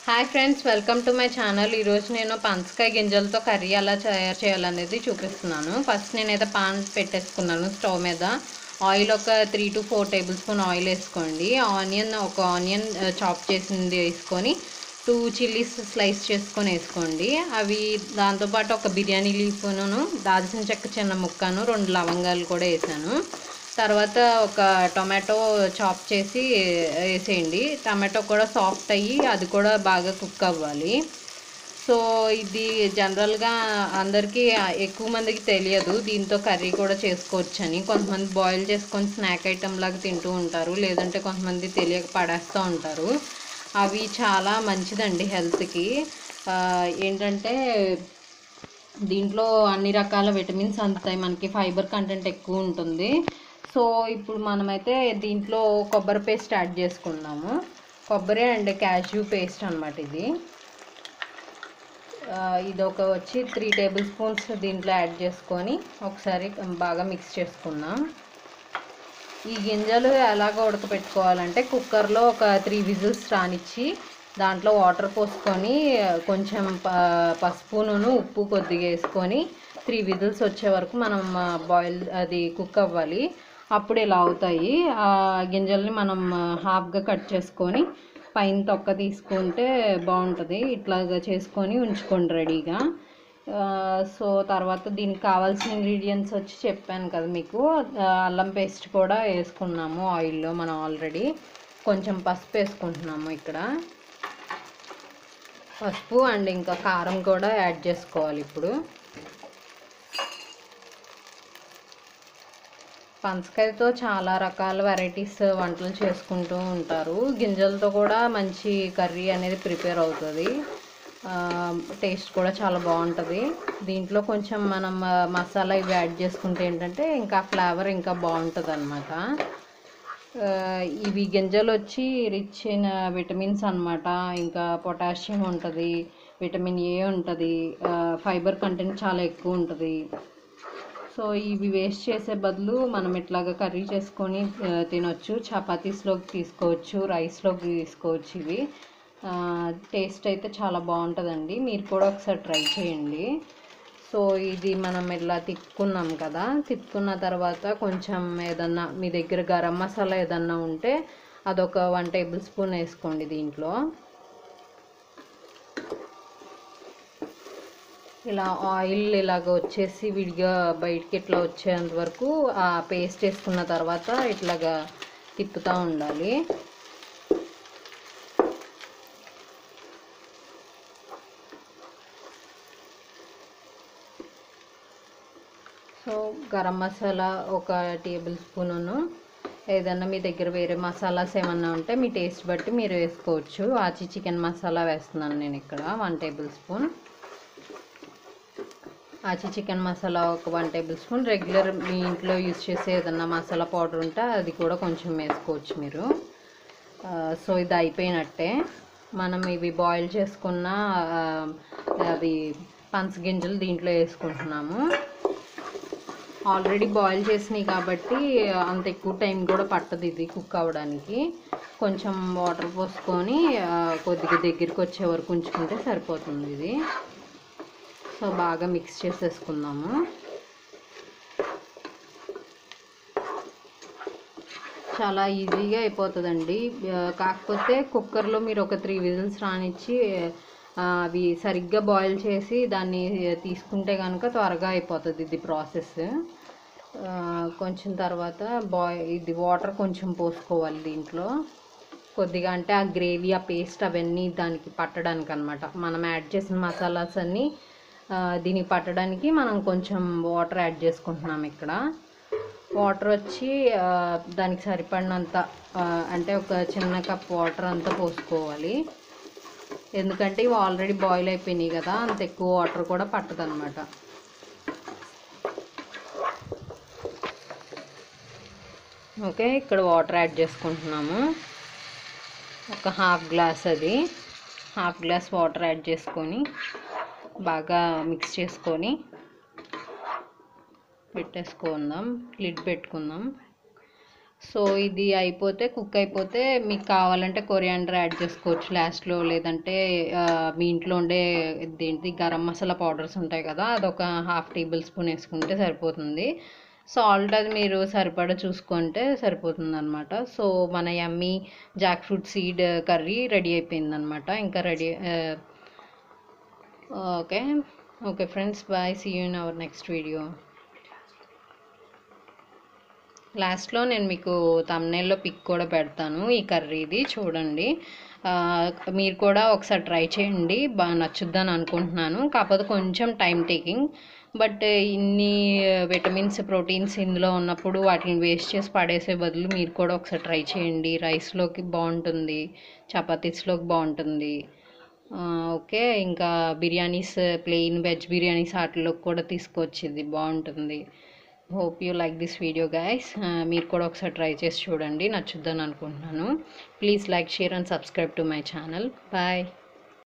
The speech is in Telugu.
hi friends welcome to my channel ఈరోజు నేను పనసకాయ గింజలతో కర్రీ ఎలా తయారు చేయాలనేది చూపిస్తున్నాను ఫస్ట్ నేనైతే పాన్ పెట్టేసుకున్నాను స్టవ్ మీద ఆయిల్ ఒక three to four tablespoon oil వేసుకోండి ఆనియన్ ఒక ఆనియన్ చాప్ చేసింది వేసుకొని టూ చిల్లీస్ స్లైస్ చేసుకొని వేసుకోండి అవి దాంతోపాటు ఒక బిర్యానీ లీఫ్ను దాల్చిన చెక్క చిన్న ముక్కను రెండు లవంగాలు కూడా వేసాను తర్వాత ఒక టొమాటో చాప్ చేసి వేసేయండి టమాటో కూడా సాఫ్ట్ అయ్యి అది కూడా బాగా కుక్ అవ్వాలి సో ఇది జనరల్గా అందరికీ ఎక్కువ మందికి తెలియదు దీంతో కర్రీ కూడా చేసుకోవచ్చని కొంతమంది బాయిల్ చేసుకొని స్నాక్ ఐటమ్ లాగా తింటూ ఉంటారు లేదంటే కొంతమంది తెలియక పడేస్తూ ఉంటారు అవి చాలా మంచిదండి హెల్త్కి ఏంటంటే దీంట్లో అన్ని రకాల విటమిన్స్ అందుతాయి మనకి ఫైబర్ కంటెంట్ ఎక్కువ ఉంటుంది సో ఇప్పుడు మనమైతే దీంట్లో కొబ్బరి పేస్ట్ యాడ్ చేసుకుందాము కొబ్బరి అండ్ క్యాష్యూ పేస్ట్ అనమాట ఇది ఆ, ఇది ఒక వచ్చి త్రీ టేబుల్ స్పూన్స్ దీంట్లో యాడ్ చేసుకొని ఒకసారి బాగా మిక్స్ చేసుకుందాం ఈ గింజలు ఎలాగ ఉడకపెట్టుకోవాలంటే కుక్కర్లో ఒక త్రీ విజిల్స్ రానిచ్చి దాంట్లో వాటర్ పోసుకొని కొంచెం ప పసుపును ఉప్పు కొద్దిగా వేసుకొని త్రీ విజిల్స్ వచ్చే వరకు మనం బాయిల్ అది కుక్ అవ్వాలి అప్పుడు ఇలా అవుతాయి ఆ గింజల్ని మనం హాఫ్గా కట్ చేసుకొని పైన తొక్క తీసుకుంటే బాగుంటుంది ఇట్లాగా చేసుకొని ఉంచుకోండి రెడీగా ఆ, సో తర్వాత దీనికి కావాల్సిన ఇంగ్రీడియంట్స్ వచ్చి చెప్పాను కదా మీకు ఆ, అల్లం పేస్ట్ కూడా వేసుకున్నాము ఆయిల్లో మనం ఆల్రెడీ కొంచెం పసుపు వేసుకుంటున్నాము ఇక్కడ పసుపు అండ్ ఇంకా కారం కూడా యాడ్ చేసుకోవాలి ఇప్పుడు పనసకాయతో చాలా రకాల వెరైటీస్ వంటలు చేసుకుంటూ ఉంటారు గింజలతో కూడా మంచి కర్రీ అనేది ప్రిపేర్ అవుతుంది టేస్ట్ కూడా చాలా బాగుంటుంది దీంట్లో కొంచెం మనం ఆ, మసాలా ఇవి యాడ్ చేసుకుంటే ఏంటంటే ఇంకా ఫ్లేవర్ ఇంకా బాగుంటుంది అనమాట ఇవి గింజలు వచ్చి రిచ్ ఇన్ విటమిన్స్ అన్నమాట ఇంకా పొటాషియం ఉంటుంది విటమిన్ ఏ ఉంటుంది ఫైబర్ కంటెంట్ చాలా ఎక్కువ ఉంటుంది సో ఇవి వేస్ట్ చేసే బదులు మనం ఇట్లాగా కర్రీ చేసుకొని ఆ, తినొచ్చు చపాతీస్లోకి తీసుకోవచ్చు రైస్లోకి తీసుకోవచ్చు ఇవి టేస్ట్ అయితే చాలా బాగుంటుందండి మీరు కూడా ఒకసారి ట్రై చేయండి సో ఇది మనం ఇలా తిప్పుకున్నాం కదా తిప్పుకున్న తర్వాత కొంచెం ఏదన్నా మీ దగ్గర గరం మసాలా ఏదన్నా ఉంటే అదొక వన్ టేబుల్ స్పూన్ వేసుకోండి దీంట్లో ఇలా ఆయిల్ ఇలాగ వచ్చేసి విడిగా బయటికి ఇట్లా వచ్చేంత వరకు ఆ పేస్ట్ వేసుకున్న తర్వాత ఇట్లాగా తిప్పుతూ ఉండాలి సో గరం మసాలా ఒక టేబుల్ స్పూను ఏదన్నా మీ దగ్గర వేరే మసాలాస్ ఏమన్నా ఉంటే మీ టేస్ట్ బట్టి మీరు వేసుకోవచ్చు ఆచి చికెన్ మసాలా వేస్తున్నాను నేను ఇక్కడ one tablespoon Aachi chicken masala ఒక వన్ టేబుల్ స్పూన్ రెగ్యులర్ మీ ఇంట్లో యూజ్ చేసే ఏదన్నా మసాలా పౌడర్ ఉంటే అది కూడా కొంచెం వేసుకోవచ్చు మీరు ఆ, సో ఇది అయిపోయినట్టే మనం ఇవి బాయిల్ చేసుకున్న ఆ, అవి పనసగింజలు దీంట్లో వేసుకుంటున్నాము ఆల్రెడీ బాయిల్ చేసినాయి కాబట్టి అంత ఎక్కువ టైం కూడా పట్టదు ఇది కుక్ అవ్వడానికి కొంచెం వాటర్ పోసుకొని ఆ, కొద్దిగా దగ్గరికి వచ్చే వరకు ఉంచుకుంటే సరిపోతుంది ఇది సో బాగా మిక్స్ చేసేసుకుందాము చాలా ఈజీగా అయిపోతుందండి ఆ, కాకపోతే కుక్కర్లో మీరు ఒక త్రీ విజిల్స్ రానిచ్చి ఆ, అవి సరిగ్గా బాయిల్ చేసి దాన్ని తీసుకుంటే కనుక త్వరగా అయిపోతుంది ఇది ప్రాసెస్ ఆ, కొంచెం తర్వాత బాయ్ ఇది వాటర్ కొంచెం పోసుకోవాలి దీంట్లో కొద్దిగా అంటే ఆ గ్రేవీ ఆ పేస్ట్ అవన్నీ దానికి పట్టడానికి అనమాట మనం యాడ్ చేసిన మసాలాస్ అన్నీ ఆ, దీనికి పట్టడానికి మనం కొంచెం వాటర్ యాడ్ చేసుకుంటున్నాం ఇక్కడ వాటర్ వచ్చి ఆ, దానికి సరిపడినంత ఆ, అంటే ఒక చిన్న కప్ వాటర్ అంతా పోసుకోవాలి ఎందుకంటే ఇవి ఆల్రెడీ బాయిల్ అయిపోయినాయి కదా అంత ఎక్కువ వాటర్ కూడా పట్టదనమాట ఓకే ఇక్కడ వాటర్ యాడ్ చేసుకుంటున్నాము ఒక హాఫ్ గ్లాస్ అది హాఫ్ గ్లాస్ వాటర్ యాడ్ చేసుకొని బాగా మిక్స్ చేసుకొని పెట్టేసుకుందాం లిడ్ పెట్టుకుందాం సో ఇది అయిపోతే కుక్ అయిపోతే మీకు కావాలంటే కొరియాండర్ యాడ్ చేసుకోవచ్చు లాస్ట్లో లేదంటే ఆ, మీ ఇంట్లో ఉండే ఇదేంటి గరం మసాలా పౌడర్స్ ఉంటాయి కదా అదొక హాఫ్ టేబుల్ స్పూన్ వేసుకుంటే సరిపోతుంది సాల్ట్ అది మీరు సరిపడా చూసుకుంటే సరిపోతుంది అనమాట సో మన yummy jackfruit seed curry ready అయిపోయింది అనమాట ఇంకా ready okay okay friends bye see you in our next video లాస్ట్లో నేను మీకు తమ్నేల్లో పిక్ కూడా పెడతాను ఈ కర్రీది చూడండి ఆ, మీరు కూడా ఒకసారి ట్రై చేయండి బాగా నచ్చుద్దని అనుకుంటున్నాను కాకపోతే కొంచెం టైం టేకింగ్ బట్ ఇన్ని విటమిన్స్ ప్రోటీన్స్ ఇందులో ఉన్నప్పుడు వాటిని వేస్ట్ చేసి పడేసే బదులు మీరు కూడా ఒకసారి ట్రై చేయండి రైస్లోకి బాగుంటుంది చపాతీస్లోకి బాగుంటుంది ఆ, ఓకే ఇంకా బిర్యానీస్ ప్లెయిన్ వెజ్ బిర్యానీస్ వాటిలోకి కూడా తీసుకోవచ్చు ఇది బాగుంటుంది hope you like this video guys మీరు కూడా ఒకసారి ట్రై చేసి చూడండి నచ్చుద్దని అనుకుంటున్నాను please like share and subscribe to my channel bye